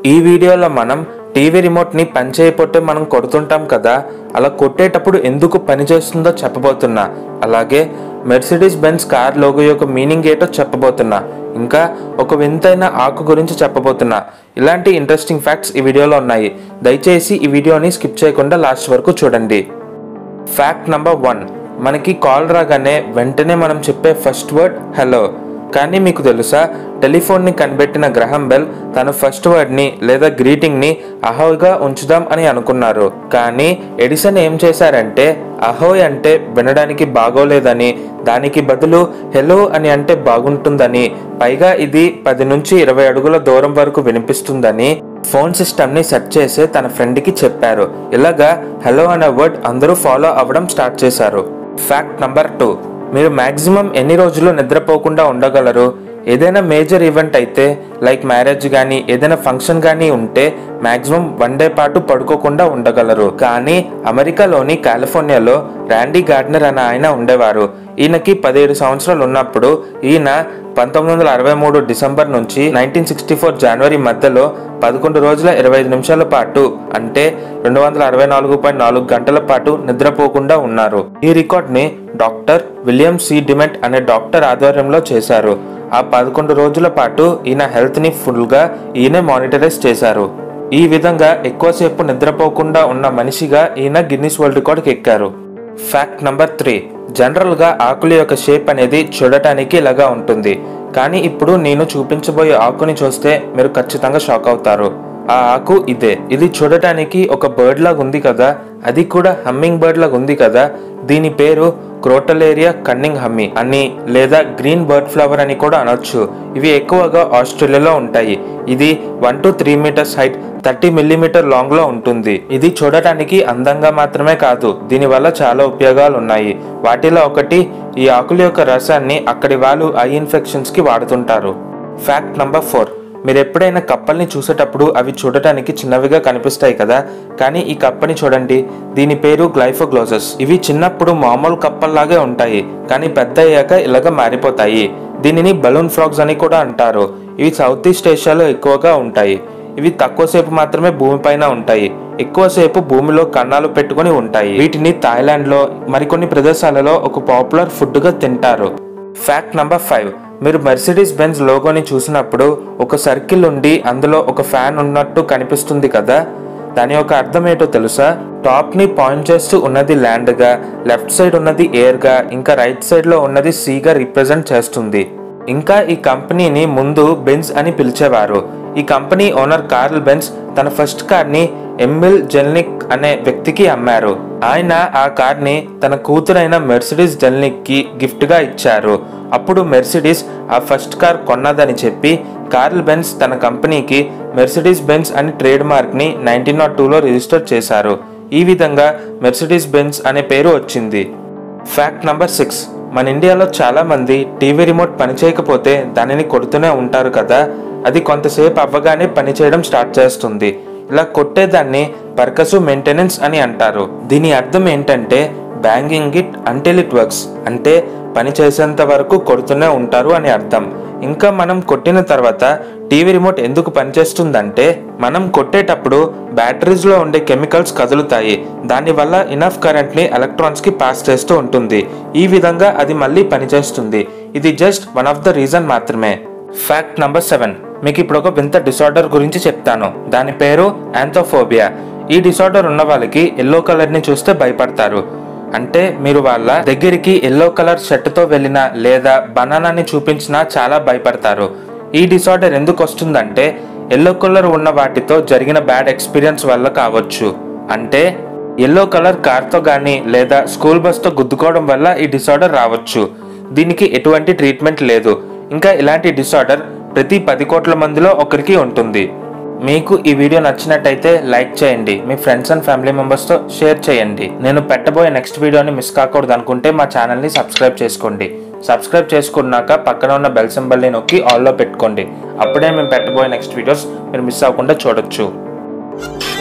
ఈ వీడియోలో మనం టీవీ రిమోట్ని పనిచేయపోతే మనం కొడుతుంటాం కదా అలా కొట్టేటప్పుడు ఎందుకు పనిచేస్తుందో చెప్పబోతున్నా అలాగే మెర్సిడీస్ బెన్స్ కార్ లోగో యొక్క మీనింగ్ ఏంటో చెప్పబోతున్నా ఇంకా ఒక వింతైన ఆకు గురించి చెప్పబోతున్నా ఇలాంటి ఇంట్రెస్టింగ్ ఫ్యాక్ట్స్ ఈ వీడియోలో ఉన్నాయి దయచేసి ఈ వీడియోని స్కిప్ చేయకుండా లాస్ట్ వరకు చూడండి ఫ్యాక్ట్ నంబర్ వన్ మనకి కాల్ రాగానే వెంటనే మనం చెప్పే ఫస్ట్ వర్డ్ హలో కానీ మీకు తెలుసా టెలిఫోన్ని కనిపెట్టిన గ్రహం బెల్ తన ఫస్ట్ వర్డ్ని లేదా గ్రీటింగ్ని అహోయ్గా ఉంచుదాం అని అనుకున్నారు కానీ ఎడిసన్ ఏం చేశారంటే అహోయ్ అంటే వినడానికి బాగోలేదని దానికి బదులు హెలో అని అంటే బాగుంటుందని పైగా ఇది పది నుంచి ఇరవై అడుగుల దూరం వరకు వినిపిస్తుందని ఫోన్ సిస్టమ్ ని సెట్ చేసి తన ఫ్రెండ్ కి చెప్పారు ఇలాగా హలో అనే వర్డ్ అందరూ ఫాలో అవ్వడం స్టార్ట్ చేశారు ఫ్యాక్ట్ నంబర్ టూ మీరు మాక్సిమం ఎన్ని రోజులు నిద్రపోకుండా ఉండగలరు ఏదైనా మేజర్ ఈవెంట్ అయితే లైక్ మ్యారేజ్ కానీ ఏదైనా ఫంక్షన్ కానీ ఉంటే మాక్సిమం వన్ డే పాటు పడుకోకుండా ఉండగలరు కానీ అమెరికాలోని కాలిఫోర్నియాలో ర్యాండీ గార్డ్నర్ అనే ఆయన ఉండేవారు ఈయనకి పదిహేడు సంవత్సరాలు ఉన్నప్పుడు ఈయన పంతొమ్మిది వందల అరవై మూడు డిసెంబర్ నుంచి నైన్టీన్ సిక్స్టీ ఫోర్ జనవరి మధ్యలో పదకొండు రోజుల ఇరవై ఐదు నిమిషాల పాటు అంటే రెండు వందల అరవై నాలుగు పాయింట్ నాలుగు గంటల పాటు నిద్రపోకుండా ఉన్నారు ఈ రికార్డ్ ని డాక్టర్ విలియం సి డిమెంట్ అనే డాక్టర్ ఆధ్వర్యంలో చేశారు ఆ పదకొండు రోజుల పాటు ఈయన హెల్త్ ని ఫుల్ గా ఈయనే మానిటరైజ్ చేశారు ఈ విధంగా ఎక్కువసేపు నిద్రపోకుండా ఉన్న మనిషిగా ఈయన గిన్నిస్ వరల్డ్ రికార్డ్కి ఎక్కారు ఫ్యాక్ట్ నంబర్ త్రీ జనరల్గా ఆకుల యొక్క షేప్ అనేది చూడటానికి ఇలాగా ఉంటుంది కానీ ఇప్పుడు నేను చూపించబోయే ఆకుని చూస్తే మీరు ఖచ్చితంగా షాక్ అవుతారు ఆ ఆకు ఇదే ఇది చూడటానికి ఒక బర్డ్ లాగా ఉంది కదా అది కూడా హమ్మింగ్ బర్డ్ లాగా ఉంది కదా దీని పేరు క్రోటలేరియా కన్నింగ్ హమ్మి అని లేదా గ్రీన్ బర్డ్ ఫ్లవర్ అని కూడా అనొచ్చు ఇవి ఎక్కువగా ఆస్ట్రేలియాలో ఉంటాయి ఇది one two three meters height thirty millimeter long లో ఉంటుంది ఇది చూడటానికి అందంగా మాత్రమే కాదు దీనివల్ల చాలా ఉపయోగాలు ఉన్నాయి వాటిలో ఒకటి ఈ ఆకుల యొక్క రసాన్ని అక్కడి వాళ్ళు ఐ ఇన్ఫెక్షన్స్ కి వాడుతుంటారు ఫ్యాక్ట్ నంబర్ ఫోర్ మీరు ఎప్పుడైనా కప్పల్ని చూసేటప్పుడు అవి చూడటానికి చిన్నవిగా కనిపిస్తాయి కదా కానీ ఈ కప్పని చూడండి దీని పేరు గ్లైఫోగ్లోసస్ ఇవి చిన్నప్పుడు మామూలు కప్పల్లాగే ఉంటాయి కానీ పెద్ద అయ్యాక ఇలాగ మారిపోతాయి దీనిని బలూన్ ఫ్రాగ్స్ అని కూడా అంటారు ఇవి సౌత్ ఈస్ట్ ఏషియాలో ఎక్కువగా ఉంటాయి ఇవి తక్కువసేపు మాత్రమే భూమిపైన ఉంటాయి ఎక్కువసేపు భూమిలో కన్నాలు పెట్టుకొని ఉంటాయి వీటిని థాయిలాండ్ లో మరికొన్ని ప్రదేశాలలో ఒక పాపులర్ ఫుడ్ గా తింటారు ఫ్యాక్ట్ నంబర్ ఫైవ్ మీరు మెర్సిడీస్ బెంజ్ లోగోని చూసినప్పుడు ఒక సర్కిల్ ఉండి అందులో ఒక ఫ్యాన్ ఉన్నట్టు కనిపిస్తుంది కదా దాని యొక్క అర్థం ఏంటో తెలుసా టాప్ ని పాయింట్ చేస్తూ ఉన్నది ల్యాండ్ గా లెఫ్ట్ సైడ్ ఉన్నది ఎయిర్ గా ఇంకా రైట్ సైడ్ లో ఉన్నది సీ గా రిప్రజెంట్ చేస్తుంది ఇంకా ఈ కంపెనీని ముందు బెన్స్ అని పిలిచేవారు ఈ కంపెనీ ఓనర్ కార్ల్ బెన్స్ తన ఫస్ట్ కార్ ని ఎమ్మిల్ జెల్నిక్ అనే వ్యక్తికి అమ్మారు ఆయన ఆ కార్ ని తన కూతురైన మెర్సిడీస్ జెల్నిక్ కి గిఫ్ట్ గా ఇచ్చారు అప్పుడు మెర్సిడీస్ ఆ ఫస్ట్ కార్ కొన్నదని చెప్పి కార్ల్ బెన్స్ తన కంపెనీకి మెర్సిడీస్ బెన్స్ అని ట్రేడ్ మార్క్ ని నైన్టీన్ నాట్ టూలో రిజిస్టర్ చేశారు ఈ విధంగా మెర్సిడీస్ బెన్స్ అనే పేరు వచ్చింది ఫ్యాక్ట్ నంబర్ సిక్స్ మన ఇండియాలో చాలా మంది టీవీ రిమోట్ పనిచేయకపోతే దానిని కొడుతూనే ఉంటారు కదా అది కొంతసేపు అవ్వగానే పనిచేయడం స్టార్ట్ చేస్తుంది ఇలా కొట్టేదాన్ని పర్కసు మెయింటెనెన్స్ అని అంటారు దీని అర్థం ఏంటంటే banging it until it works అంటే పని చేసేంత వరకు కొడుతూనే ఉంటారు అని అర్థం ఇంకా మనం కొట్టిన తర్వాత టీవీ రిమోట్ ఎందుకు పనిచేస్తుందంటే మనం కొట్టేటప్పుడు బ్యాటరీస్లో ఉండే కెమికల్స్ కదులుతాయి దానివల్ల ఇనఫ్ కరెంట్ని ఎలక్ట్రాన్స్కి పాస్ చేస్తూ ఉంటుంది ఈ విధంగా అది మళ్ళీ పనిచేస్తుంది ఇది just one of the reason మాత్రమే ఫ్యాక్ట్ నంబర్ సెవెన్ మీకు ఇప్పుడు ఒక వింత డిసార్డర్ గురించి చెప్తాను దాని పేరు యాంథోఫోబియా ఈ డిసార్డర్ ఉన్న వాళ్ళకి ఎల్లో కలర్ని చూస్తే భయపడతారు అంటే మీరు వాళ్ళ దగ్గరికి ఎల్లో కలర్ షర్ట్తో వెళ్ళినా లేదా బనానాని చూపించినా చాలా భయపడతారు ఈ డిసార్డర్ ఎందుకు వస్తుందంటే ఎల్లో కలర్ ఉన్న వాటితో జరిగిన బ్యాడ్ ఎక్స్పీరియన్స్ వల్ల కావచ్చు అంటే ఎల్లో కలర్ కార్తో కానీ లేదా స్కూల్ బస్తో గుద్దుకోవడం వల్ల ఈ డిసార్డర్ రావచ్చు దీనికి ఎటువంటి ట్రీట్మెంట్ లేదు ఇంకా ఇలాంటి డిసార్డర్ ప్రతి పది కోట్ల మందిలో ఒకరికి ఉంటుంది మీకు ఈ వీడియో నచ్చినట్టయితే లైక్ చేయండి మీ ఫ్రెండ్స్ అండ్ ఫ్యామిలీ మెంబర్స్తో షేర్ చేయండి నేను పెట్టబోయే నెక్స్ట్ వీడియోని మిస్ కాకూడదు అనుకుంటే మా ఛానల్ని సబ్స్క్రైబ్ చేసుకోండి సబ్స్క్రైబ్ చేసుకున్నాక పక్కన ఉన్న బెల్ సింబల్ని నొక్కి ఆల్లో పెట్టుకోండి అప్పుడే మేము పెట్టబోయే నెక్స్ట్ వీడియోస్ మీరు మిస్ అవ్వకుండా చూడొచ్చు